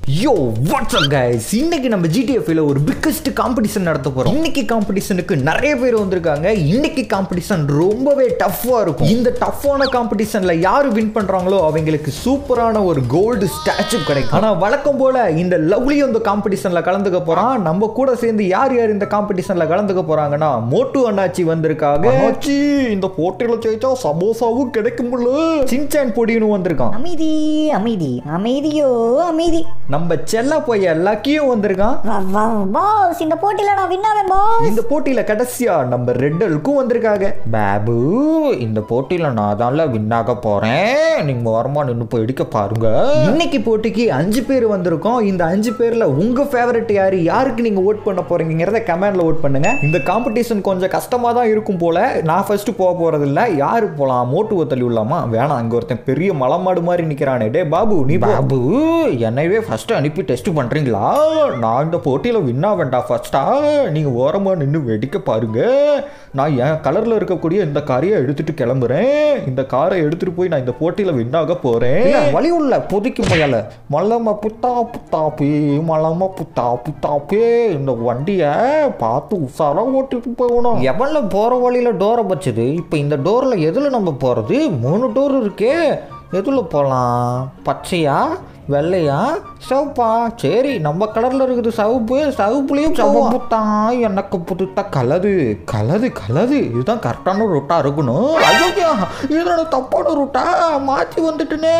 யோ what's up guys இன்னைக்கு நம்ம ஜிடிஎஃப்ல ஒரு பிக்கஸ்ட் காம்படிஷன் நடத்த போறோம் இன்னைக்கு காம்படிஷனுக்கு நிறைய பேர் வந்திருக்காங்க இன்னைக்கு காம்படிஷன் ரொம்பவே டஃப்பா இருக்கும் இந்த டஃப்பான காம்படிஷன்ல யாரு வின் பண்றாங்களோ அவங்களுக்கு சூப்பரான ஒரு கோல்டு ஸ்டாச்சு கிடைக்கும் ஆனா வழக்கம் போல இந்த லவ்லி அந்த காம்படிஷன்ல கலந்துக்க போறான் நம்ம கூட சேர்ந்து யார் யார் இந்த காம்படிஷன்ல கலந்துக்க போறாங்கன்னா மோட்டு அண்ணாச்சி வந்திருக்காங்க அண்ணாச்சி இந்த போட்டியில ஜெயிச்சா சமோசாவும் கிடைக்கும்ல சின்சான் பொடின்னு வந்திருக்கான் அமைதி அமைதி அமைதியோ அமைதி நம்ம செல்ல போய லக்கியும் வந்திருக்கான் வா, வா, பாஸ் இந்த போட்டியில நான் வின்னாவேன் பாஸ் இந்த போட்டியில கடைசியா நம்ம ரெட்டலுக்கும் வந்திருக்காங்க பாபு இந்த போட்டியில நான் தான்ல வின்னாக போறேன் நீங்க ஓரமா நின்று போய் எடுக்க பாருங்க இன்னைக்கு போட்டிக்கு அஞ்சு பேர் வந்திருக்கோம் இந்த அஞ்சு பேர்ல உங்க ஃபேவரட் யாரு யாருக்கு நீங்க ஓட் பண்ண போறீங்கிறத கமெண்ட்ல ஓட் பண்ணுங்க இந்த காம்படிஷன் கொஞ்சம் கஷ்டமா தான் இருக்கும் போல நான் ஃபர்ஸ்ட் போக போறது இல்ல யாரு போலாம் மோட்டுவை தள்ளி விடலாமா வேணாம் அங்க ஒருத்தன் பெரிய மலமாடு மாதிரி நிக்கிறானே டே பாபு நீ பாபு என்னவே ஃபர்ஸ்ட் அனுப்பி டெஸ்ட் பண்றீங்களா நான் இந்த போட்டியில வின்னா வேண்டாம் ஃபர்ஸ்டா நீங்க ஓரமா நின்று வெடிக்க பாருங்க நான் என் கலர்ல இருக்கக்கூடிய இந்த காரையை எடுத்துட்டு கிளம்புறேன் இந்த காரை எடுத்துட்டு போய் நான் இந்த போட்டியில வின்னாக போறேன் வழி உள்ள பொதிக்கு முயல மல்லம புத்தா புத்தாப்பே மலம புத்தா புத்தாப்பே இந்த வண்டியை பார்த்து உஷாரா ஓட்டிட்டு போகணும் எவன்ல போற வழியில டோரை வச்சது இப்போ இந்த டோர்ல எதுல நம்ம போறது மூணு டோர் இருக்கே எதுல போகலாம் பச்சையா வெள்ளையா சிவப்பா சரி நம்ம கலர்ல இருக்குது சிவப்பு சிவப்புலயும் சிவப்பு தான் எனக்கு புதுத்த கலது கலது கலது இதுதான் கரெக்டான ரூட்டா இருக்கணும் ஐயோ இதோட தப்பான ரூட்டா மாத்தி வந்துட்டுனே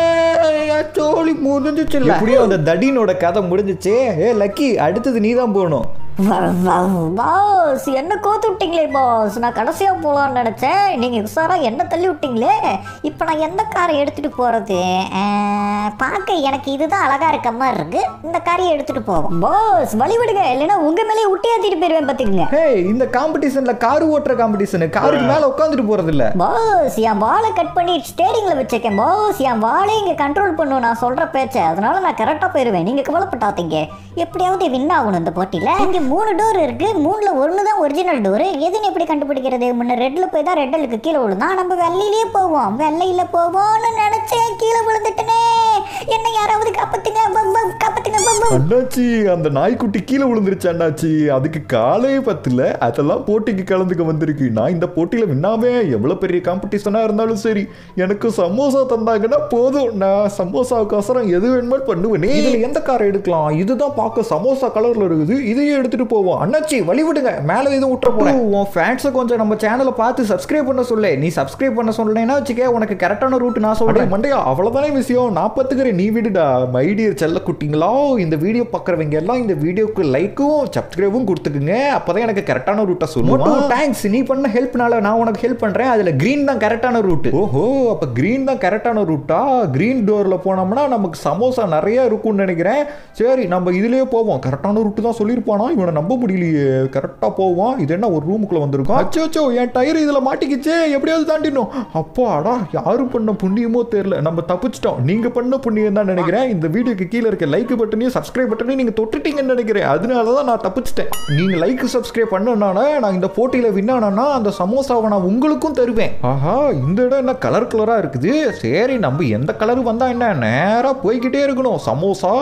சோழி முடிஞ்சிச்சு எப்படியும் அந்த தடினோட கதை முடிஞ்சிச்சு ஏ லக்கி அடுத்தது நீ தான் போகணும் வா, வா, பாஸ் என்ன கோத்து விட்டீங்களே பாஸ் நான் கடைசியா போலாம்னு நினைச்சேன் நீங்க உஷாரா என்ன தள்ளி விட்டீங்களே இப்போ நான் எந்த காரை எடுத்துட்டு போறது அஹ், பார்க்க எனக்கு இதுதான் அழகா இருக்க மாதிரி இருக்கு இந்த காரையை எடுத்துட்டு போவோம் பாஸ் வழி விடுங்க இல்லைன்னா உங்க மேலே விட்டு ஏத்திட்டு போயிருவேன் பாத்துக்கங்க ஹே இந்த காம்படிஷன்ல கார் ஓட்டுற காம்படிஷன் காருக்கு மேல உட்காந்துட்டு போறது இல்ல பாஸ் என் வாழை கட் பண்ணி ஸ்டேரிங்ல வச்சிருக்கேன் பாஸ் என் வாழை இங்க கண்ட்ரோல் பண்ணும் நான் சொல்ற பேச்ச அதனால நான் கரெக்டா போயிருவேன் நீங்க கவலைப்பட்டாதீங்க எப்படியாவது வின் ஆகணும் இந்த போட்டியில இங்க மூணு டோர் இருக்கு மூணுல ஒன்னு தான் ஒரிஜினல் டோர் எதுன்னு எப்படி கண்டுபிடிக்கிறது முன்ன ரெட்ல போய் தான் ரெட்டலுக்கு கீழே விழுந்தான் நம்ம வெள்ளையிலேயே போவோம் வெள்ளையில போவோம்னு நினைச்சேன் கீழே விழுந்துட்டனே என்ன யாராவது காப்பாத்துங்க பம், பம், காப்பாத்துங்க பம், பம். அண்ணாச்சி அந்த நாய்க்குட்டி கீழே விழுந்துருச்சு அண்ணாச்சி அதுக்கு காலே பத்துல அதெல்லாம் போட்டிக்கு கலந்துக்க வந்திருக்கு நான் இந்த போட்டியில வின்னாமே எவ்வளவு பெரிய காம்படிஷனா இருந்தாலும் சரி எனக்கு சமோசா தந்தாங்கன்னா போதும் நான் சமோசாவுக்கோசரம் எது வேணுமோ பண்ணுவேனே இதுல எந்த காரை எடுக்கலாம் இதுதான் பார்க்க சமோசா கலர்ல இருக்குது இதையே எடுத்துட்டு போவோம் அண்ணாச்சி வழி விடுங்க மேல எதுவும் விட்டுற போறேன் உன் ஃபேன்ஸை கொஞ்சம் நம்ம சேனலை பார்த்து சப்ஸ்கிரைப் பண்ண சொல்லு நீ சப்ஸ்கிரைப் பண்ண சொல்லலைன்னா வச்சுக்க உனக்கு கரெக்டான ரூட் நான் அடே சொல்றேன் மண்டையா அவ்வளவுதானே விஷயம் நான் பார்த்துக்கிறேன் நீ விடுடா மைடியர் செல்ல குட்டிங்களா இந்த வீடியோ பார்க்குறவங்க எல்லாம் இந்த வீடியோக்கு லைக்கும் சப்ஸ்கிரைபும் கொடுத்துக்குங்க அப்பதான் எனக்கு கரெக்டான ரூட்டை சொல்லுவோம் தேங்க்ஸ் நீ பண்ண ஹெல்ப்னால நான் உனக்கு ஹெல்ப் பண்றேன் அதுல கிரீன் தான் கரெக்டான ரூட் ஓஹோ அப்ப கிரீன் தான் கரெக்டான ரூட்டா கிரீன் டோர்ல போனோம்னா நமக்கு சமோசா நிறைய இருக்கும்னு நினைக்கிறேன் சரி நம்ம இதுலயே போவோம் கரெக்டான ரூட்டு தான் சொல்லியிருப்பானா இவனை நம்ப முடியலையே கரெக்டா போவோம் இது என்ன ஒரு ரூமுக்குள்ள வந்திருக்கோம் அச்சோ அச்சோ என் டயர் இதுல மாட்டிக்கிச்சே எப்படியாவது தாண்டிடணும் அப்பாடா யாரு பண்ண புண்ணியமோ தெரியல நம்ம தப்பிச்சிட்டோம் நீங்க பண்ண புண்ணியம் தான் நினைக்கிறேன் இந்த வீடியோக்கு கீழே இருக்க லைக் பட்டனையும் சப்ஸ்கிரைப் பட்டனையும் நீங்க தொட்டுட்டீங்கன்னு நினைக்கிறேன் அதனால தான் நான் தப்பிச்சிட்டேன் நீங்க லைக் சப்ஸ்கிரைப் பண்ணனால நான் இந்த போட்டியில வின்னானா அந்த சமோசாவை நான் உங்களுக்கும் தருவேன் ஆஹா இந்த இடம் என்ன கலர் கலரா இருக்குது சரி நம்ம எந்த கலர் வந்தா என்ன நேரா போய்கிட்டே இருக்கணும் சமோசா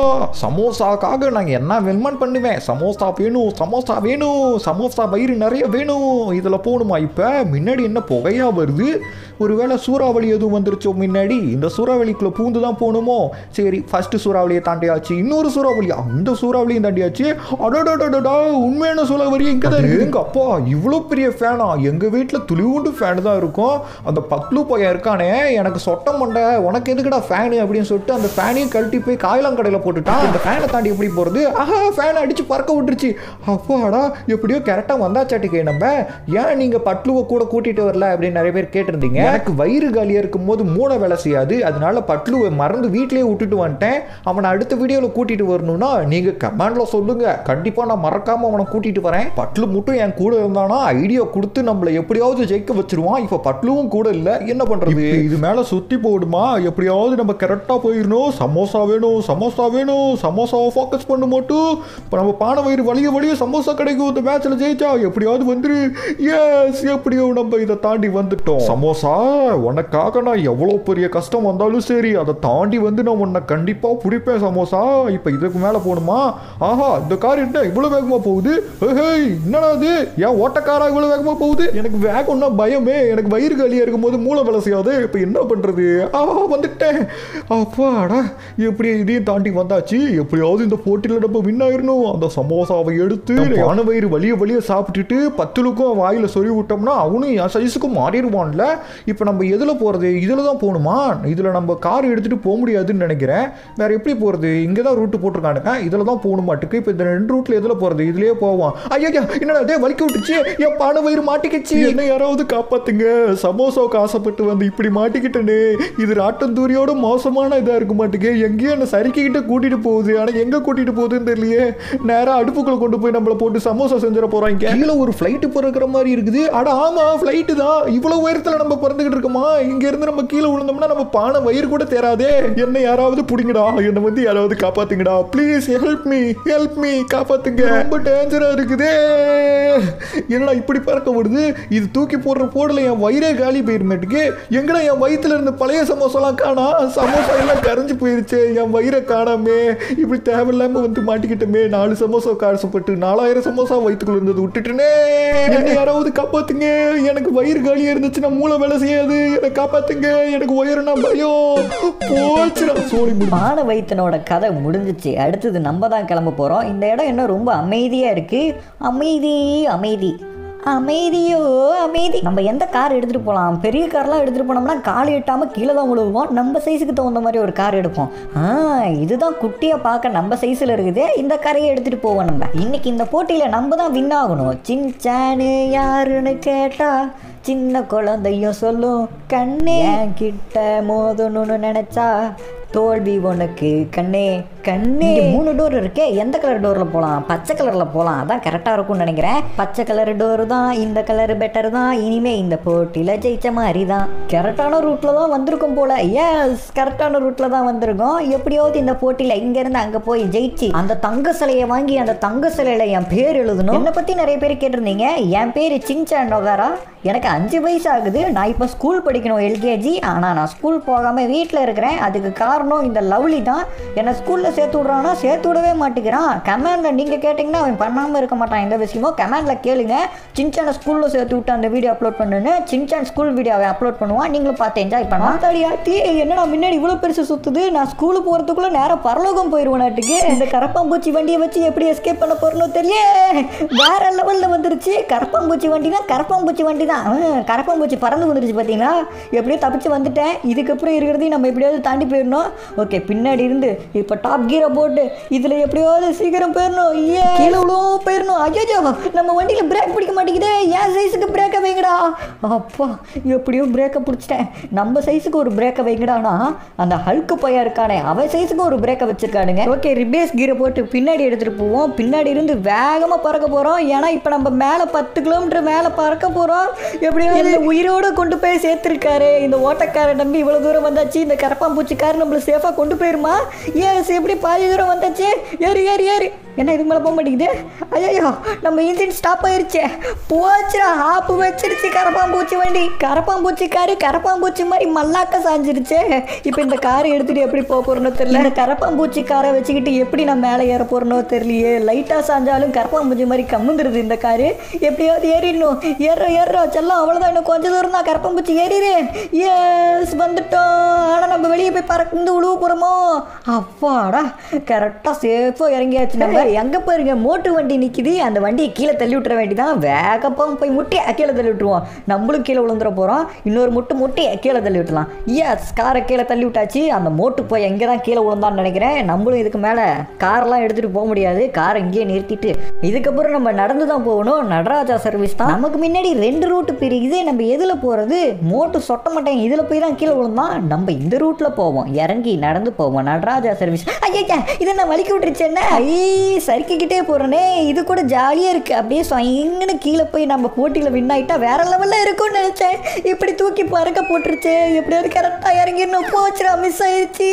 சமோசாக்காக நான் என்ன வெல்மன் பண்ணுவேன் சமோசா வேணும் சமோசா வேணும் சமோசா வயிறு நிறைய வேணும் இதுல போகணுமா இப்ப முன்னாடி என்ன புகையா வருது ஒருவேளை சூறாவளி எதுவும் வந்துருச்சோ முன்னாடி இந்த சூறாவளிக்குள்ள பூந்து தான் போகணுமோ சரி ஃபர்ஸ்ட் சூறாவளியை தாண்டியாச்சு இன்னொரு சூறாவளி அந்த சூறாவளியும் தாண்டியாச்சு அடடடடடா உண்மையான சூறாவளி இங்க தான் இருக்குது எங்க அப்பா இவ்வளோ பெரிய ஃபேனா எங்க வீட்டுல துளிவுண்டு ஃபேன் தான் இருக்கும் அந்த பக்லு பையன் இருக்கானே எனக்கு சொட்டம் மண்டை உனக்கு எதுக்குடா ஃபேனு அப்படின்னு சொல்லிட்டு அந்த ஃபேனையும் கழட்டி போய் காயலாங்கடையில் போட்டுட்டான் இந்த ஃபேனை தாண்டி எப்படி போறது ஆஹா ஃபேனை அடிச்சு பறக்க விட்டுருச்சு அப்பாடா எப்படியோ கரெக்டாக வந்தாச்சாட்டிக்கே நம்ம ஏன் நீங்க பட்லுவை கூட கூட்டிட்டு வரல அப்படின்னு நிறைய பேர் கேட்டிருந்தீங்க எனக்கு வயிறு காலியா இருக்கும் போது மூளை வேலை செய்யாது அதனால பட்லுவை மறந்து வீட்லயே விட்டுட்டு வந்துட்டேன் அவனை அடுத்த வீடியோவில் கூட்டிட்டு வரணும்னா நீங்க கமெண்ட்ல சொல்லுங்க கண்டிப்பா நான் மறக்காம அவனை கூட்டிட்டு வரேன் பட்லு மட்டும் என் கூட இருந்தானா ஐடியா கொடுத்து நம்மளை எப்படியாவது ஜெயிக்க வச்சிருவான் இப்ப பட்லுவும் கூட இல்ல என்ன பண்றது இது மேல சுத்தி போடுமா எப்படியாவது நம்ம கரெக்டா போயிடணும் சமோசா வேணும் சமோசா வேணும் சமோசாவை ஃபோக்கஸ் பண்ண மட்டும் இப்போ நம்ம பானை வயிறு வலிய வலிய சமோசா கிடைக்கும் இந்த மேட்ச்ல ஜெயிச்சா எப்படியாவது வந்துரு எஸ் எப்படியோ நம்ம இதை தாண்டி வந்துட்டோம் சமோசா சமோசா உனக்காக நான் எவ்வளோ பெரிய கஷ்டம் வந்தாலும் சரி அதை தாண்டி வந்து நான் உன்னை கண்டிப்பாக பிடிப்பேன் சமோசா இப்போ இதுக்கு மேலே போகணுமா ஆஹா இந்த கார் என்ன இவ்வளோ வேகமாக போகுது ஹேய் என்னடா இது ஏன் ஓட்டக்காரா இவ்வளோ வேகமாக போகுது எனக்கு வேகம்னா பயமே எனக்கு வயிறு காலியாக இருக்கும்போது மூளை வேலை செய்யாது இப்போ என்ன பண்ணுறது ஆஹா வந்துட்டேன் அப்பாடா எப்படி இதையும் தாண்டி வந்தாச்சு எப்படியாவது இந்த போட்டியில் நம்ம வின் ஆயிரணும் அந்த சமோசாவை எடுத்து பான வயிறு வலிய வலிய சாப்பிட்டுட்டு பத்துலுக்கும் வாயில சொல்லி விட்டோம்னா அவனும் என் சைஸுக்கும் மாறிடுவான்ல இப்போ நம்ம எதில் போகிறது இதில் தான் போகணுமா இதில் நம்ம கார் எடுத்துகிட்டு போக முடியாதுன்னு நினைக்கிறேன் வேற எப்படி போகிறது இங்கே தான் ரூட்டு போட்டிருக்கானுங்க இதில் தான் போகணும் மாட்டுக்கு இப்போ இந்த ரெண்டு ரூட்டில் எதில் போகிறது இதுலேயே போவான் ஐயா என்னடா அதே வலிக்க விட்டுச்சு என் பானை வயிறு மாட்டிக்கிச்சு என்ன யாராவது காப்பாத்துங்க சமோசாவுக்கு ஆசைப்பட்டு வந்து இப்படி மாட்டிக்கிட்டேனே இது ராட்டந்தூரியோட மோசமான இதாக இருக்க மாட்டேங்க எங்கேயோ என்ன சரிக்கிட்ட கூட்டிட்டு போகுது ஆனால் எங்கே கூட்டிட்டு போகுதுன்னு தெரியலையே நேராக அடுப்புக்குள்ள கொண்டு போய் நம்மளை போட்டு சமோசா செஞ்சிட போறாங்க கீழே ஒரு ஃப்ளைட்டு பிறக்கிற மாதிரி இருக்குது அட ஆமா ஃப்ளைட்டு தான் இவ்வளவு உயரத்தில் நம்ம பிறந்துகிட்டு இருக்கோமா இங்க இருந்து நம்ம கீழே விழுந்தோம்னா நம்ம பானை வயிறு கூட தேராதே என்ன யாராவது பிடிங்கடா என்னை வந்து யாராவது காப்பாத்துங்கடா please help me help me காப்பாத்துங்க ரொம்ப டேஞ்சரா இருக்குதே என்னடா இப்படி பறக்க விடுது இது தூக்கி போடுற போடல என் வயிறே காலி போயிருமேட்டுக்கு எங்கடா என் வயித்துல இருந்த பழைய சமோசாலாம் காணா சமோசா எல்லாம் கரைஞ்சு போயிருச்சு என் வயிறை காணாமே இப்படி தேவையில்லாம வந்து மாட்டிக்கிட்டோமே நாலு சமோசா காசுப்பட்டு நாலாயிரம் சமோசா வயிற்றுக்குள்ள இருந்தது விட்டுட்டுனே என்ன யாராவது காப்பாத்துங்க எனக்கு வயிறு காலியா இருந்துச்சுன்னா மூளை வேலை செய்யாது என்னை காப்பாத்துங்க எனக்கு உயரனா பயம் போச்சுடா சோழி முடி பானை வைத்தனோட கதை முடிஞ்சிச்சு அடுத்தது நம்ம தான் கிளம்ப போகிறோம் இந்த இடம் என்ன ரொம்ப அமைதியாக இருக்குது அமைதி அமைதி அமைதியோ அமைதி நம்ம எந்த கார் எடுத்துகிட்டு போகலாம் பெரிய கார்லாம் எடுத்துகிட்டு போனோம்னா கால் எட்டாமல் கீழே தான் விழுவோம் நம்ம சைஸுக்கு தகுந்த மாதிரி ஒரு கார் எடுப்போம் ஆ இதுதான் குட்டியாக பார்க்க நம்ம சைஸில் இருக்குது இந்த காரையே எடுத்துகிட்டு போவோம் நம்ம இன்னைக்கு இந்த போட்டியில் நம்ம தான் வின் ஆகணும் சின்சானு யாருன்னு கேட்டா சின்ன குழந்தையும் சொல்லும் கண்ணே என் கிட்ட மோதணும்னு நினைச்சா தோல்வி உனக்கு கண்ணே கண்ணே இங்க மூணு டோர் இருக்கே எந்த கலர் டோர்ல போலாம் பச்சை கலர்ல போலாம் அதான் கரெக்டா இருக்கும்னு நினைக்கிறேன் பச்சை கலர் டோர் தான் இந்த கலர் பெட்டர் தான் இனிமே இந்த போட்டியில ஜெயிச்ச மாதிரி தான் கரெக்டான ரூட்ல தான் வந்திருக்கும் போல எஸ் கரெக்டான ரூட்ல தான் வந்திருக்கோம் எப்படியாவது இந்த போட்டியில இங்க இருந்து அங்க போய் ஜெயிச்சு அந்த தங்க சிலையை வாங்கி அந்த தங்க சிலையில என் பேர் எழுதணும் என்னை பத்தி நிறைய பேர் கேட்டிருந்தீங்க என் பேரு சின்சான் நோகாரா எனக்கு அஞ்சு வயசு ஆகுது நான் இப்போ ஸ்கூல் படிக்கணும் எல்கேஜி ஆனால் நான் ஸ்கூல் போகாமல் வீட்டில் இருக்கிறேன் அதுக்கு காரணம் இந்த லவ்லி தான் என்னை ஸ்கூலில் சேர்த்து விட்றானா சேர்த்து விடவே மாட்டேங்கிறான் கமெண்டில் நீங்கள் கேட்டிங்கன்னா அவன் பண்ணாமல் இருக்க மாட்டான் எந்த விஷயமும் கமெண்டில் கேளுங்க சின்சானை ஸ்கூலில் சேர்த்து விட்டு அந்த வீடியோ அப்லோட் பண்ணுன்னு சின்சான் ஸ்கூல் வீடியோவை அப்லோட் பண்ணுவான் நீங்களும் பார்த்து என்ஜாய் பண்ணலாம் ஆத்தாடி ஆத்தி என்னடா முன்னாடி இவ்வளோ பெருசு சுற்றுது நான் ஸ்கூலுக்கு போகிறதுக்குள்ளே நேரம் பரலோகம் போயிடுவேன் நாட்டுக்கு இந்த கரப்பாம்பூச்சி வண்டியை வச்சு எப்படி எஸ்கேப் பண்ண போறேன்னு தெரியல வேற லெவலில் வந்துருச்சு கரப்பாம்பூச்சி வண்டினா கரப்பாம்பூச்சி வண்டி தான் ஹம், கரப்பாம்பூச்சி பறந்து வந்துருச்சு பார்த்தீங்களா எப்படியோ தப்பிச்சு வந்துட்டேன் இதுக்கப்புறம் இருக்கிறதையும் நம்ம எப்படியாவது தாண்டி போயிடணும் ஓகே பின்னாடி இருந்து இப்போ டாப் கீரை போட்டு இதில் எப்படியாவது சீக்கிரம் போயிடணும் ஏ கீழே விழுவும் போயிடணும் ஐயோ நம்ம வண்டியில் பிரேக் பிடிக்க மாட்டேங்குதே என் சைஸுக்கு பிரேக்கை வைங்கடா அப்பா எப்படியோ பிரேக்கை பிடிச்சிட்டேன் நம்ம சைஸுக்கு ஒரு பிரேக்கை வைங்கடானா அந்த ஹல்க்கு பையன் இருக்கானே அவன் சைஸுக்கு ஒரு பிரேக்கை வச்சிருக்கானுங்க ஓகே ரிபேஸ் கீரை போட்டு பின்னாடி எடுத்துகிட்டு போவோம் பின்னாடி இருந்து வேகமாக பறக்க போகிறோம் ஏன்னா இப்போ நம்ம மேலே பத்து கிலோமீட்டர் மேலே பறக்க போகிறோம் எப்படியாவது உயிரோட கொண்டு போய் சேர்த்துருக்காரு இந்த ஓட்டக்காரை நம்பி இவ்வளோ தூரம் வந்தாச்சு இந்த கரப்பாம்பூச்சிக்காரர் நம்மளை சேஃபாக கொண்டு போயிருமா ஏஸ் எப்படி பாதி தூரம் வந்தாச்சு ஏறு ஏறு ஏறு என்ன இதுக்கு மேலே போக மாட்டேங்குது ஐயோ நம்ம இன்ஜின் ஸ்டாப் ஆயிருச்சே போச்சுடா ஆப்பு வச்சிருச்சு கரப்பாம்பூச்சி வண்டி கரப்பாம்பூச்சி காரு கரப்பாம்பூச்சி மாதிரி மல்லாக்க சாஞ்சிருச்சே இப்போ இந்த காரை எடுத்துட்டு எப்படி போக போறோம்னு தெரியல இந்த கரப்பாம்பூச்சி காரை வச்சுக்கிட்டு எப்படி நான் மேலே ஏற போறனோ தெரியலையே லைட்டாக சாஞ்சாலும் கரப்பாம்பூச்சி மாதிரி கம்முந்துருது இந்த காரு எப்படியாவது ஏறிடணும் ஏறுறோம் ஏறுறோம் செல்லம் அவ்வளோதான் இன்னும் கொஞ்சம் தூரம் தான் கரப்பாம்பூச்சி ஏறிடு எஸ் வந்துட்டோம் ஆனால் நம்ம வெளியே போய் பறந்து உழுவ போகிறோமோ அப்பாடா கரெக்டாக சேஃபாக இறங்கியாச்சு நம்ம எங்கே பாருங்க மோட்டு வண்டி நிற்கிது அந்த வண்டியை கீழே தள்ளி விட்டுற வேண்டிதான் வேகப்பா போய் முட்டியை கீழே தள்ளி விட்டுருவோம் நம்மளும் கீழே விழுந்துட போகிறோம் இன்னொரு முட்டு முட்டியை கீழே தள்ளி விட்டுலாம் எஸ் காரை கீழே தள்ளி விட்டாச்சு அந்த மோட்டு போய் எங்கே தான் கீழே விழுந்தான்னு நினைக்கிறேன் நம்மளும் இதுக்கு மேலே கார்லாம் எடுத்துகிட்டு போக முடியாது காரை இங்கேயே நிறுத்திட்டு இதுக்கப்புறம் நம்ம நடந்து தான் போகணும் நடராஜா சர்வீஸ் தான் நமக்கு முன்னாடி ரெண்டு ரூட்டு பிரிக்குது நம்ம எதில் போகிறது மோட்டு சொட்ட மாட்டேங்க இதில் போய் தான் கீழே விழுந்தான் நம்ம இந்த ரூட்டில் போவோம் இறங்கி நடந்து போவோம் நடராஜா சர்வீஸ் ஐயா இது என்ன வலிக்கு விட்டுருச்சு என்ன ஐ சறுக்கிக்கிட்டே போகிறேனே இது கூட ஜாலியாக இருக்குது அப்படியே எங்கன்னு கீழே போய் நம்ம போட்டியில் வின் ஆகிட்டா வேற லெவலில் இருக்கும்னு நினச்சேன் இப்படி தூக்கி பறக்க போட்டுருச்சு எப்படியாவது கரெக்டாக இறங்கிடணும் போச்சுடா மிஸ் ஆயிடுச்சு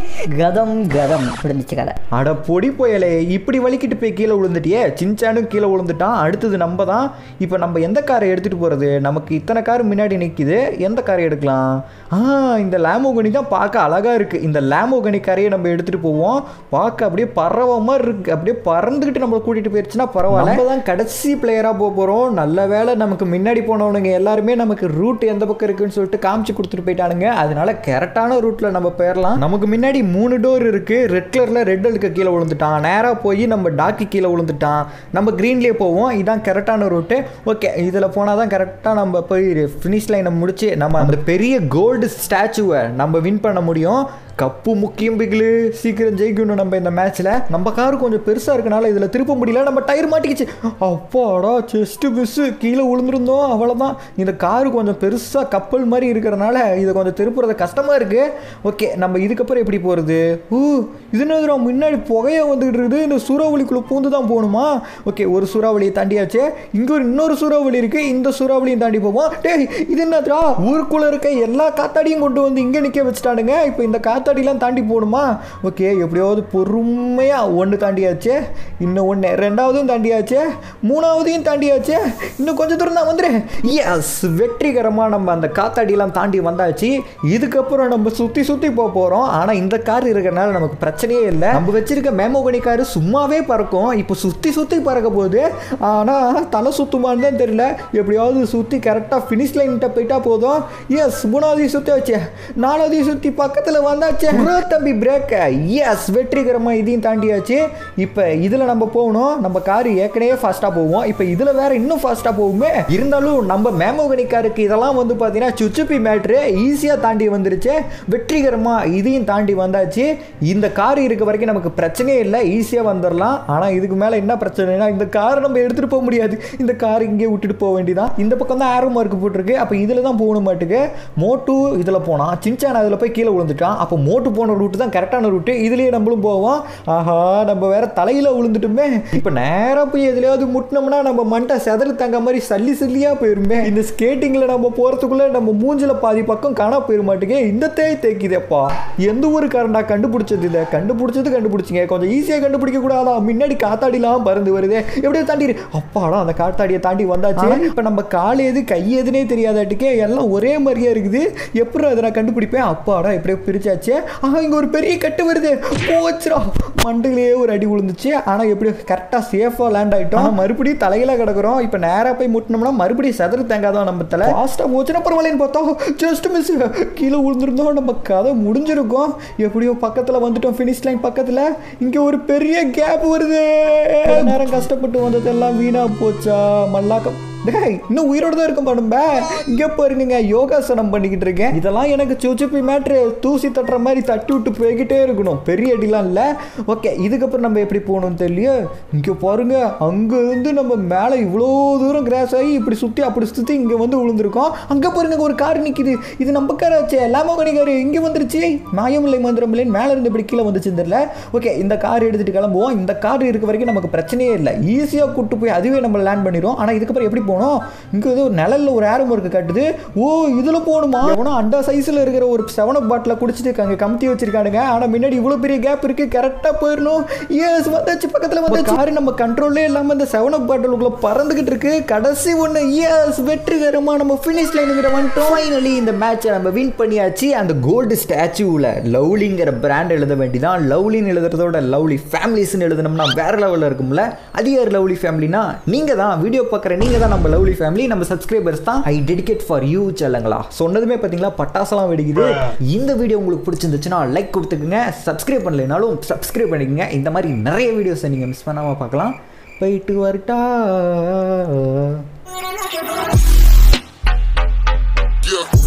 கதம் கதம் முடிஞ்சிச்சு கதை அட பொடி புயலே இப்படி வலிக்கிட்டு போய் கீழே விழுந்துட்டியே சின்சானும் கீழே விழுந்துட்டான் அடுத்தது நம்ம தான் இப்போ நம்ம எந்த காரை எடுத்துகிட்டு போகிறது நமக்கு இத்தனை கார் முன்னாடி நிற்கிது எந்த காரை எடுக்கலாம் ஆ இந்த லேமோகனி தான் பார்க்க அழகாக இருக்குது இந்த லேமோகனி காரையை நம்ம எடுத்துகிட்டு போவோம் பார்க்க அப்படியே பறவை மாதிரி இருக்குது அப்படியே பறந்துக்கிட்டு நம்மளை கூட்டிகிட்டு போயிடுச்சுன்னா பரவாயில்ல நம்ம தான் கடைசி பிளேயராக போக போகிறோம் நல்ல வேளை நமக்கு முன்னாடி போனவனுங்க எல்லாருமே நமக்கு ரூட் எந்த பக்கம் இருக்குன்னு சொல்லிட்டு காமிச்சு கொடுத்துட்டு போயிட்டானுங்க அதனால கரெக்டான ரூட்டில் நம்ம போயிடலாம் நமக்கு முன்னாடி மூணு டோர் இருக்கு ரெட் கலரில் ரெட் அழுக்க கீழே விழுந்துட்டான் நேராக போய் நம்ம டாக்கி கீழே விழுந்துட்டான் நம்ம க்ரீன்லேயே போவோம் இதான் கரெக்டான ரூட்டு ஓகே இதில் போனால் தான் கரெக்டாக நம்ம போய் ஃபினிஷ் லைனை முடிச்சு நம்ம அந்த பெரிய கோல்டு ஸ்டாச்சுவை நம்ம வின் பண்ண முடியும் கப்பு முக்கியம் பிகிலு சீக்கிரம் ஜெயிக்கணும் நம்ம இந்த மேட்ச்சில் நம்ம கார் கொஞ்சம் பெருசாக இருக்கனால இதில் திருப்ப முடியல நம்ம டயர் மாட்டிக்கிச்சு அப்பாடா செஸ்ட்டு மிஸ்ஸு கீழே விழுந்திருந்தோம் அவ்வளோதான் இந்த காரு கொஞ்சம் பெருசாக கப்பல் மாதிரி இருக்கிறனால இதை கொஞ்சம் திருப்புறது கஷ்டமாக இருக்குது ஓகே நம்ம இதுக்கப்புறம் எப்படி போகிறது ஊ இது என்னதுடா முன்னாடி புகையை வந்துக்கிட்டு இருக்குது இந்த சூறாவளிக்குள்ளே பூந்து தான் போகணுமா ஓகே ஒரு சூறாவளியை தாண்டியாச்சு இங்கே ஒரு இன்னொரு சூறாவளி இருக்குது இந்த சூறாவளியும் தாண்டி போவோம் டேய் இது என்னதுடா ஊருக்குள்ளே இருக்க எல்லா காத்தாடியும் கொண்டு வந்து இங்கே நிற்க வச்சுட்டானுங்க இப்போ இந்த காத்தாடிலாம் தாண்டி போகணுமா ஓகே எப்படியாவது பொறுமையாக ஒன்று தாண்டியாச்சு இன்னும் ஒன்று ரெண்டாவதும் தாண்டியாச்சு மூணாவதையும் தாண்டியாச்சு இன்னும் கொஞ்சம் தூரம் தான் வந்துரு எஸ் வெற்றிகரமாக நம்ம அந்த காத்தாடிலாம் தாண்டி வந்தாச்சு இதுக்கப்புறம் நம்ம சுற்றி சுற்றி போக போகிறோம் ஆனால் இந்த கார் இருக்கிறனால நமக்கு பிரச்சனையே இல்லை நம்ம வச்சிருக்க மேமோகனி கார் சும்மாவே பறக்கும் இப்போ சுற்றி சுற்றி பறக்க போகுது ஆனால் தலை சுத்துமான்னு தான் தெரியல எப்படியாவது சுற்றி கரெக்டாக ஃபினிஷ் லைன்கிட்ட போயிட்டா போதும் எஸ் மூணாவது சுற்றி வச்சு நாலாவது சுற்றி பக்கத்தில் வந்தாச்சு bro தம்பி பிரேக் எஸ் வெற்றிகரமாக இதையும் தாண்டியாச்சு இப்போ இதில் நம்ம போகணும் நம்ம கார் ஏற்கனவே ஃபாஸ்ட்டாக போவோம் இப்போ இதில் வேற இன்னும் ஃபாஸ்ட்டாக போகுமே இருந்தாலும் நம்ம மேமோகனி காருக்கு இதெல்லாம் வந்து பார்த்தீங்கன்னா சுச்சுப்பி மேட்ரு ஈஸியாக தாண்டி வந்துருச்சு வெற்றிகரமாக இதையும் தாண்டி வந்தாச்சு இந்த கார் இருக்க வரைக்கும் நமக்கு பிரச்சனையே இல்லை ஈஸியாக வந்துடலாம் ஆனால் இதுக்கு மேலே என்ன பிரச்சனைனா இந்த காரை நம்ம எடுத்துகிட்டு போக முடியாது இந்த கார் இங்கே விட்டுட்டு போக வேண்டியதான் இந்த பக்கம் தான் ஆரோ மார்க் போட்டிருக்கு அப்போ இதில் தான் போகணும் மாட்டுக்கு மோட்டு இதில் போனான் சின்சான் அதில் போய் கீழே விழுந்துட்டான் அப்போ மோட்டு போன ரூட்டு தான் கரெக்டான ரூட்டு இதுலேயே நம்மளும் போவோம் ஆஹா நம்ம வேற தலையில் விழுந்துட்டுமே இப்போ நேராக போய் எதுலையாவது முட்டினோம்னா நம்ம மண்டை செதறு தங்க மாதிரி சல்லி சல்லியாக போயிருமே இந்த ஸ்கேட்டிங்கில் நம்ம போகிறதுக்குள்ளே நம்ம மூஞ்சில பாதி பக்கம் காணா போயிட மாட்டேங்க இந்த தேய் தேய்க்குதேப்பா எந்த ஊரு காரண்டா கண்டுபிடிச்சது இதை கண்டுபிடிச்சது கண்டுபிடிச்சிங்க கொஞ்சம் ஈஸியாக கண்டுபிடிக்க கூடாதா முன்னாடி காத்தாடிலாம் பறந்து வருதே எப்படியோ தாண்டி அப்பாடா அந்த காத்தாடியை தாண்டி வந்தாச்சு இப்போ நம்ம கால் எது கை எதுனே தெரியாதாட்டுக்கே எல்லாம் ஒரே மாதிரியா இருக்குது எப்படி அதை நான் கண்டுபிடிப்பேன் அப்பாடா எப்படியோ பிரிச்சாச்சு ஆஹா இங்கே ஒரு பெரிய கட்டு வருது போச்சுடா மண்டையிலேயே ஒரு அடி விழுந்துச்சு ஆனால் எப்படியோ கரெக்டாக சேஃபாக லேண்ட் ஆகிட்டோம் ஆனா மறுபடியும் தலையில கிடக்குறோம் இப்போ நேராக போய் முட்டினோம்னா மறுபடியும் செதறு தேங்காதான் நம்ம தலை ஃபாஸ்ட்டாக போச்சுன்னா பரவாயில்லன்னு பார்த்தோம் ஜஸ்ட் மிஸ் கீழே விழுந்திருந்தோம் நம்ம கதை முடிஞ்சிருக்கும் எப்படியோ பக்கத்தில் வந்துட்டோம் ஃபினிஷ் லைன் பக்கத்தில் இங்கே ஒரு பெரிய கேப் வருது நேரம் கஷ்டப்பட்டு வந்ததெல்லாம் வீணா போச்சா மல்லாக்கம் டேய் இன்னும் உயிரோட தான் இருக்கும் பண்ணும்ப இங்கே பாருங்க யோகாசனம் பண்ணிக்கிட்டு இருக்கேன் இதெல்லாம் எனக்கு சுச்சுப்பி மேட்ரு தூசி தட்டுற மாதிரி தட்டி விட்டு போய்கிட்டே இருக்கணும் பெரிய அடிலாம் இல்லை ஓகே இதுக்கப்புறம் நம்ம எப்படி போகணும்னு தெரியல இங்கே பாருங்க அங்கே இருந்து நம்ம மேலே இவ்வளோ தூரம் கிராஸ் ஆகி இப்படி சுற்றி அப்படி சுற்றி இங்கே வந்து விழுந்திருக்கோம் அங்கே பாருங்க ஒரு கார் நிற்கிது இது நம்ம கார் ஆச்சே லாமோகனி கார் இங்கே வந்துருச்சு மாயமில்லை மந்திரமில்லைன்னு மேலே இருந்து இப்படி கீழே வந்துச்சு தெரியல ஓகே இந்த கார் எடுத்துகிட்டு கிளம்புவோம் இந்த கார் இருக்க வரைக்கும் நமக்கு பிரச்சனையே இல்லை ஈஸியாக கூட்டு போய் அதுவே நம்ம லேண்ட் பண்ணிடும் ஆனால் இதுக்கப்புறம் எப்படி போகணும் இங்கே ஏதோ ஒரு நிழல்ல ஒரு ஆரம் இருக்கு காட்டுது ஓ இதில் போகணுமா எவனோ அண்டா சைஸில் இருக்கிற ஒரு செவன் அப் பாட்டில் குடிச்சிட்டு இருக்காங்க கமுத்தி வச்சிருக்கானுங்க ஆனால் முன்னாடி இவ்வளோ பெரிய கேப் இருக்கு கரெக்டாக போயிடணும் எஸ் வந்தாச்சு பக்கத்தில் வந்து கார் நம்ம கண்ட்ரோல்லே இல்லாமல் இந்த செவன் அப் பாட்டிலுக்குள்ள பறந்துகிட்டு இருக்கு கடைசி ஒன்று எஸ் வெற்றிகரமாக நம்ம ஃபினிஷ் லைனுங்கிற வந்துட்டோம் ஃபைனலி இந்த மேட்சை நம்ம வின் பண்ணியாச்சு அந்த கோல்டு ஸ்டாச்சுவில் லவ்லிங்கிற பிராண்ட் எழுத வேண்டிதான் லவ்லின்னு எழுதுறதோட லவ்லி ஃபேமிலிஸ்னு எழுதுனோம்னா வேற லெவலில் இருக்கும்ல அது யார் லவ்லி ஃபேமிலினா நீங்கள் தான் வீடியோ பார்க்குற நீங்கள் தான் நம்ம லவ்லி ஃபேமிலி நம்ம சப்ஸ்கிரைபர்ஸ் தான் ஐ டெடிகேட் ஃபார் யூ செல்லங்களா சொன்னதுமே பார்த்தீங்களா பட்டாசெல்லாம் வெடிக்குது இந்த வீடியோ உங்களுக்கு பிடிச்சிருந்துச்சுன்னா லைக் கொடுத்துக்குங்க சப்ஸ்கிரைப் பண்ணலைனாலும் சப்ஸ்கிரைப் பண்ணிக்கங்க இந்த மாதிரி நிறைய வீடியோஸை நீங்கள் மிஸ் பண்ணாமல் பார்க்கலாம் போயிட்டு வரட்டா Yeah.